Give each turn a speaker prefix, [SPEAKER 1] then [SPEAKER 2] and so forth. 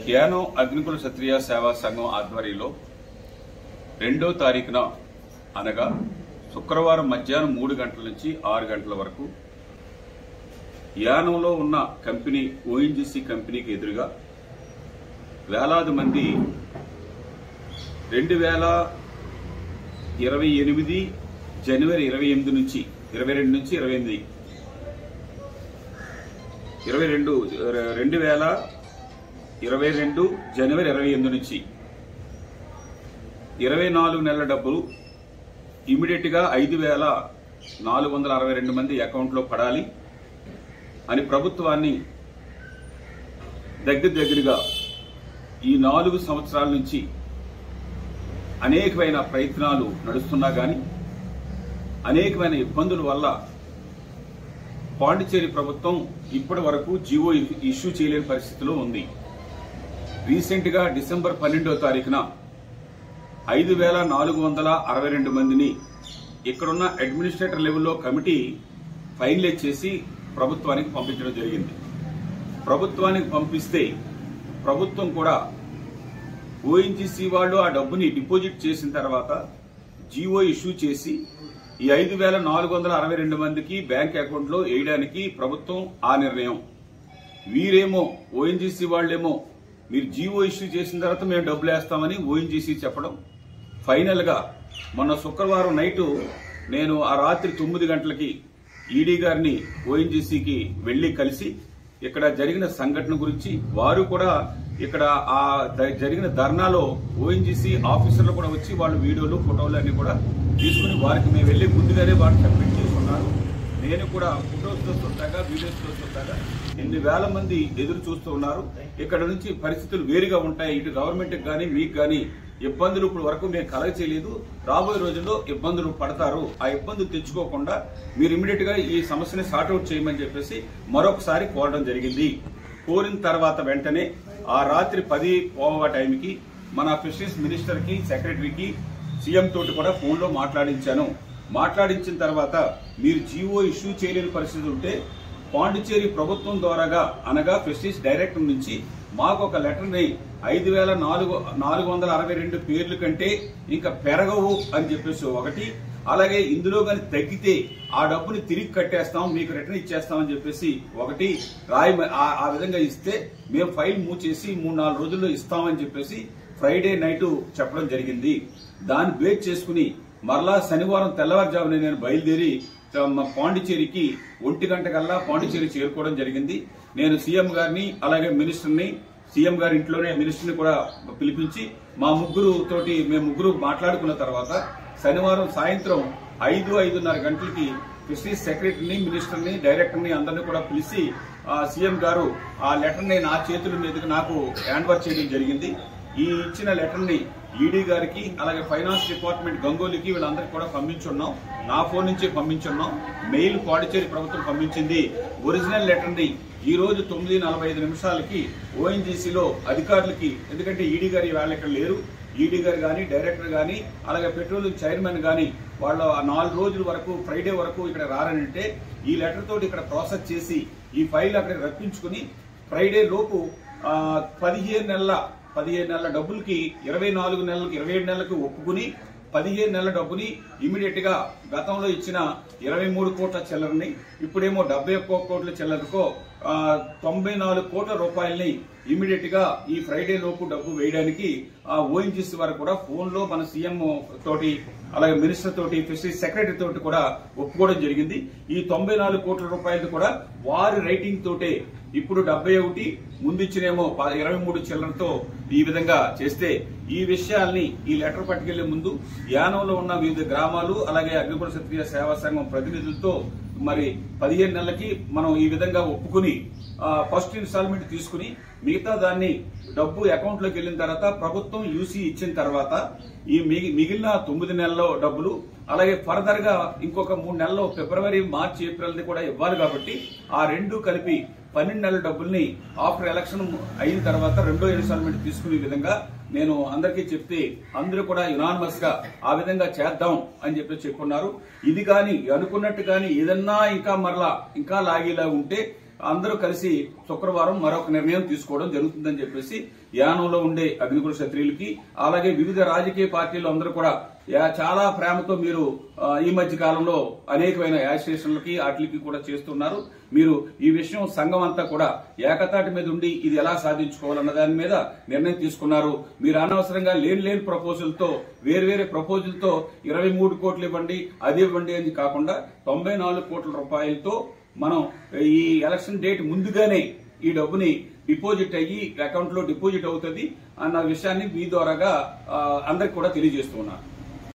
[SPEAKER 1] యానం అగ్నికుల క్షత్రియ సేవా సంఘం ఆధ్వర్యంలో రెండో తారీఖున అనగా శుక్రవారం మధ్యాహ్నం మూడు గంటల నుంచి ఆరు గంటల వరకు యానంలో ఉన్న కంపెనీ ఓఎన్జీసీ కంపెనీకి ఎదురుగా వేలాది మంది రెండు వేల ఇరవై ఎనిమిది జనవరి ఇరవై ఎనిమిది నుంచి ఇరవై రెండు నుంచి ఇరవై ఎనిమిది ఇరవై రెండు రెండు వేల ఇరవై రెండు జనవరి ఇరవై ఎనిమిది నుంచి ఇరవై నాలుగు నెలల డబ్బులు ఇమీడియట్ గా ఐదు వేల నాలుగు వందల అరవై రెండు మంది అకౌంట్లో పడాలి అని ప్రభుత్వాన్ని దగ్గర దగ్గరగా ఈ నాలుగు సంవత్సరాల నుంచి అనేకమైన ప్రయత్నాలు నడుస్తున్నా గాని అనేకమైన ఇబ్బందుల వల్ల పాండిచేరి ప్రభుత్వం ఇప్పటి వరకు జీవో ఇష్యూ చేయలేని పరిస్థితిలో ఉంది రీసెంట్ గా డిసెంబర్ పన్నెండో తారీఖున ఐదు వేల నాలుగు వందల అరవై రెండు మందిని ఇక్కడున్న అడ్మినిస్ట్రేటర్ లెవెల్లో కమిటీ ఫైనలైజ్ చేసి ప్రభుత్వానికి పంపించడం జరిగింది ప్రభుత్వానికి పంపిస్తే ప్రభుత్వం కూడా ఓఎన్జీసీ వాళ్ళు ఆ డబ్బుని డిపాజిట్ చేసిన తర్వాత జీవో ఇష్యూ చేసి ఈ ఐదు వేల నాలుగు వందల అరవై రెండు మందికి బ్యాంక్ అకౌంట్ లో వేయడానికి ప్రభుత్వం ఆ నిర్ణయం వీరేమో ఓఎన్జీసీ వాళ్ళేమో మీరు జీవో ఇష్యూ చేసిన తర్వాత మేము డబ్బులు వేస్తామని ఓఎన్జీసీ చెప్పడం ఫైనల్ గా మొన్న శుక్రవారం నైటు నేను ఆ రాత్రి తొమ్మిది గంటలకి ఈడీ గారిని ఓఎన్జీసీకి వెళ్లి కలిసి ఇక్కడ జరిగిన సంఘటన గురించి వారు కూడా ఇక్కడ ఆ ద- జరిగిన ధర్నాలో ఓఎన్జీసీ ఆఫీసర్లు కూడా వచ్చి వాళ్ళు వీడియోలు ఫోటోలు అన్ని కూడా తీసుకుని వారికి మేము వెళ్లి ముందుగానే వారు సబ్మిట్ చేసుకున్నారు నేను కూడా ఫోటోస్ తో చూస్తాగా వీడియోస్ తో చూస్తాగా ఎన్ని వేల మంది ఎదురు చూస్తూ ఉన్నారు ఇక్కడ నుంచి పరిస్థితులు వేరుగా ఉంటాయి ఇటు గవర్నమెంట్ కానీ మీకు కానీ ఇబ్బందులు ఇప్పుడు వరకు మేము కలగ చేయలేదు రాబోయే రోజుల్లో ఇబ్బందులు పడతారు ఆ ఇబ్బందులు తెచ్చుకోకుండా మీరు ఇమీడియట్ గా ఈ సమస్యని సార్ట్అవుట్ చేయమని చెప్పేసి మరొకసారి కోరడం జరిగింది కోరిన తర్వాత వెంటనే ఆ రాత్రి పది పోవ టైంకి మన ఫిషరీస్ మినిస్టర్ కి సెక్రటరీకి సీఎం తోటి కూడా ఫోన్ లో మాట్లాడించాను మాట్లాడించిన తర్వాత మీరు జీవో ఇష్యూ చేయలేని పరిస్థితి ఉంటే పాండిచేరి ప్రభుత్వం ద్వారాగా అనగా ఫిషరీస్ డైరెక్టర్ నుంచి మాకు ఒక లెటర్ ని ఐదు వేల నాలుగు నాలుగు వందల అరవై రెండు పేర్ల కంటే ఇంకా పెరగవు అని చెప్పేసి ఒకటి అలాగే ఇందులో కానీ తగ్గితే ఆ డబ్బుని తిరిగి కట్టేస్తాం మీకు రిటర్న్ ఇచ్చేస్తామని చెప్పేసి ఒకటి రాయి ఆ- ఆ విధంగా ఇస్తే మేము ఫైల్ మూవ్ చేసి మూడు నాలుగు రోజుల్లో ఇస్తామని చెప్పేసి ఫ్రైడే నైట్ చెప్పడం జరిగింది దాన్ని బేస్ చేసుకుని మరలా శనివారం తెల్లవారుజామున నేను బయలుదేరి మా పాండిచేరికి ఒంటి గంట కల్లా పాండిచేరి చేరుకోవడం జరిగింది నేను సీఎం గారిని అలాగే మినిస్టర్ని సీఎం గారి ఇంట్లోనే మినిస్టర్ని కూడా పిలిపించి మా ముగ్గురు తోటి మేము ముగ్గురు మాట్లాడుకున్న తర్వాత శనివారం సాయంత్రం ఐదు ఐదున్నర గంటలకి ఫిషరీస్ సెక్రటరీని మినిస్టర్ని డైరెక్టర్ని అందరినీ కూడా పిలిచి ఆ, సీఎం గారు ఆ లెటర్ని నా చేతుల మీదుగా నాకు హ్యాండ్ ఓవర్ చేయడం జరిగింది ఈ ఇచ్చిన లెటర్ ని ఈడీ గారికి అలాగే ఫైనాన్స్ డిపార్ట్మెంట్ గంగోలికి వీళ్ళందరికీ కూడా పంపించున్నాం నా ఫోన్ నుంచి పంపించున్నాం మెయిల్ పాడిచేరి ప్రభుత్వం పంపించింది ఒరిజినల్ లెటర్ ని ఈ రోజు తొమ్మిది నలభై ఐదు నిమిషాలకి ఓఎన్జీసీలో అధికారులకి ఎందుకంటే ఈడీ గారు ఇవాళ ఇక్కడ లేరు ఈడీ గారు కానీ డైరెక్టర్ కానీ అలాగే పెట్రోలియం చైర్మన్ కానీ వాళ్ళు ఆ నాలుగు రోజుల వరకు ఫ్రైడే వరకు ఇక్కడ రారని అంటే ఈ లెటర్ తోటి ఇక్కడ ప్రాసెస్ చేసి ఈ ఫైల్ అక్కడ రప్పించుకుని ఫ్రైడే లోపు ఆ, పదిహేను నెలల పదిహేను నెలల డబ్బులకి ఇరవై నాలుగు నెలలకు ఇరవై ఏడు నెలలకు ఒప్పుకుని పదిహేను నెలల డబ్బుని ఇమీడియట్ గా గతంలో ఇచ్చిన ఇరవై మూడు కోట్ల చిల్లరని ఇప్పుడేమో డెబ్బై ఒక్క కోట్ల చిల్లరకో ఆ, తొంభై నాలుగు కోట్ల రూపాయల్ని ఇమీడియట్ గా ఈ ఫ్రైడే లోపు డబ్బు వేయడానికి ఆ ఓఎన్జీసీ వారు కూడా ఫోన్ లో మన సీఎం తోటి అలాగే మినిస్టర్ తోటి ఫిషరీస్ సెక్రటరీ తోటి కూడా ఒప్పుకోవడం జరిగింది ఈ తొంభై నాలుగు కోట్ల రూపాయలు కూడా వారి రైటింగ్ తోటే ఇప్పుడు డెబ్బై ఒకటి ముందు ఇచ్చినేమో ప- ఇరవై మూడు చిల్లరతో ఈ విధంగా చేస్తే ఈ విషయాల్ని ఈ లెటర్ పట్టుకెళ్లే ముందు యానంలో ఉన్న వివిధ గ్రామాలు అలాగే అగ్నికుల క్షత్రియ సేవా సంఘం ప్రతినిధులతో మరి పదిహేను నెలలకి మనం ఈ విధంగా ఒప్పుకుని ఆ, ఫస్ట్ ఇన్స్టాల్మెంట్ తీసుకుని మిగతా దాన్ని డబ్బు అకౌంట్ లోకి వెళ్ళిన తర్వాత ప్రభుత్వం యూసీ ఇచ్చిన తర్వాత ఈ మిగి- మిగిలిన తొమ్మిది నెలల డబ్బులు అలాగే ఫర్దర్ గా ఇంకొక మూడు నెలల్లో ఫిబ్రవరి మార్చి ఏప్రిల్ ది కూడా ఇవ్వాలి కాబట్టి ఆ రెండు కలిపి పన్నెండు నెలల డబ్బుల్ని ఆఫ్టర్ ఎలక్షన్ అయిన తర్వాత రెండో ఇన్స్టాల్మెంట్ తీసుకునే విధంగా నేను అందరికీ చెప్తే అందరూ కూడా యునానిమస్ గా ఆ విధంగా చేద్దాం అని చెప్పి చెప్పున్నారు ఇది కానీ అనుకున్నట్టు కానీ ఏదన్నా ఇంకా మరలా ఇంకా లాగేలా ఉంటే అందరూ కలిసి శుక్రవారం మరొక నిర్ణయం తీసుకోవడం జరుగుతుందని చెప్పేసి యానంలో ఉండే అగ్నికుల క్షత్రియులకి అలాగే వివిధ రాజకీయ పార్టీలు అందరూ కూడా యా- చాలా ప్రేమతో మీరు ఆ, ఈ మధ్య కాలంలో అనేకమైన యాజిటేషన్లకి వాటికి కూడా చేస్తున్నారు మీరు ఈ విషయం సంఘం అంతా కూడా ఏకతాటి మీద ఉండి ఇది ఎలా సాధించుకోవాలన్న దాని మీద నిర్ణయం తీసుకున్నారు మీరు అనవసరంగా లేని లేని ప్రపోజల్ తో వేరు ప్రపోజల్ తో ఇరవై మూడు కోట్లు ఇవ్వండి అది ఇవ్వండి అని కాకుండా తొంభై నాలుగు కోట్ల రూపాయలతో మనం ఈ ఎలక్షన్ డేట్ ముందుగానే ఈ డబ్బుని డిపాజిట్ అయ్యి అకౌంట్ లో డిపాజిట్ అవుతుంది అన్న విషయాన్ని మీ ద్వారాగా ఆ, అందరికి కూడా తెలియజేస్తున్నాను